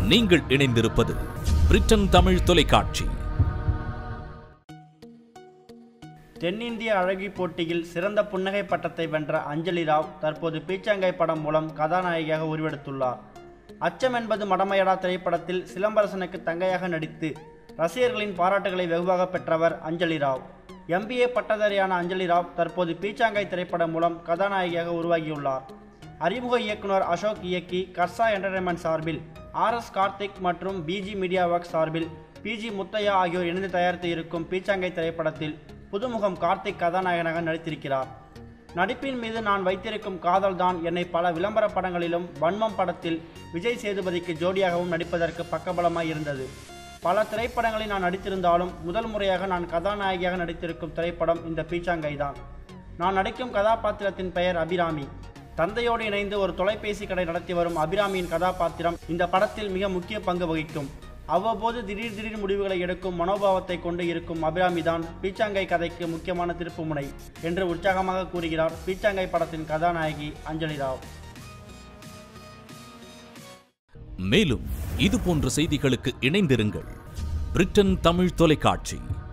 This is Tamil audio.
நீங்கள் இணைந்திருப்பது பிரிட்டன் தமிழ் தொலைக்காட்சி தென்னிந்திய அழகி போட்டியில் சிறந்த புன்னகை பட்டத்தை வென்ற அஞ்சலி ராவ் தற்போது பீச்சாங்கை படம் மூலம் கதாநாயகியாக உருவெடுத்துள்ளார் அச்சம் என்பது மடமையடா திரைப்படத்தில் சிலம்பரசனுக்கு தங்கையாக நடித்து ரசிகர்களின் பாராட்டுகளை வெகுவாக பெற்றவர் அஞ்சலி ராவ் எம்பிஏ பட்டதாரியான அஞ்சலி ராவ் தற்போது பீச்சாங்காய் திரைப்படம் மூலம் கதாநாயகியாக உருவாகியுள்ளார் அறிமுக இயக்குனர் அசோக் இயக்கி கர்சா என்டர்டைன்மெண்ட் சார்பில் ஆர் எஸ் கார்த்திக் மற்றும் பிஜி மீடியா ஒர்க் சார்பில் பிஜி முத்தையா ஆகியோர் இணைந்து தயாரித்து இருக்கும் பீச்சாங்கை திரைப்படத்தில் புதுமுகம் கார்த்திக் கதாநாயகனாக நடித்திருக்கிறார் நடிப்பின் மீது நான் வைத்திருக்கும் காதல் தான் என்னை பல விளம்பர படங்களிலும் வன்மம் படத்தில் விஜய் சேதுபதிக்கு ஜோடியாகவும் நடிப்பதற்கு பக்கபலமாய் இருந்தது பல திரைப்படங்களில் நான் நடித்திருந்தாலும் முதல் முறையாக நான் கதாநாயகியாக நடித்திருக்கும் திரைப்படம் இந்த பீச்சாங்கை தான் நான் நடிக்கும் கதாபாத்திரத்தின் பெயர் அபிராமி தந்தையோடு இணைந்து ஒரு தொலைபேசி கடை நடத்தி வரும் அபிராமியின் கதாபாத்திரம் இந்த படத்தில் மிக முக்கிய பங்கு வகிக்கும் அவ்வப்போது திடீர் திடீர் முடிவுகளை எடுக்கும் மனோபாவத்தை கொண்டு இருக்கும் அபிராமி தான் பீச்சாங்கை கதைக்கு முக்கியமான திருப்புமுனை என்று உற்சாகமாக கூறுகிறார் பீச்சாங்கை படத்தின் கதாநாயகி அஞ்சலி ராவ் மேலும் இது போன்ற செய்திகளுக்கு இணைந்திருங்கள் பிரிட்டன் தமிழ் தொலைக்காட்சி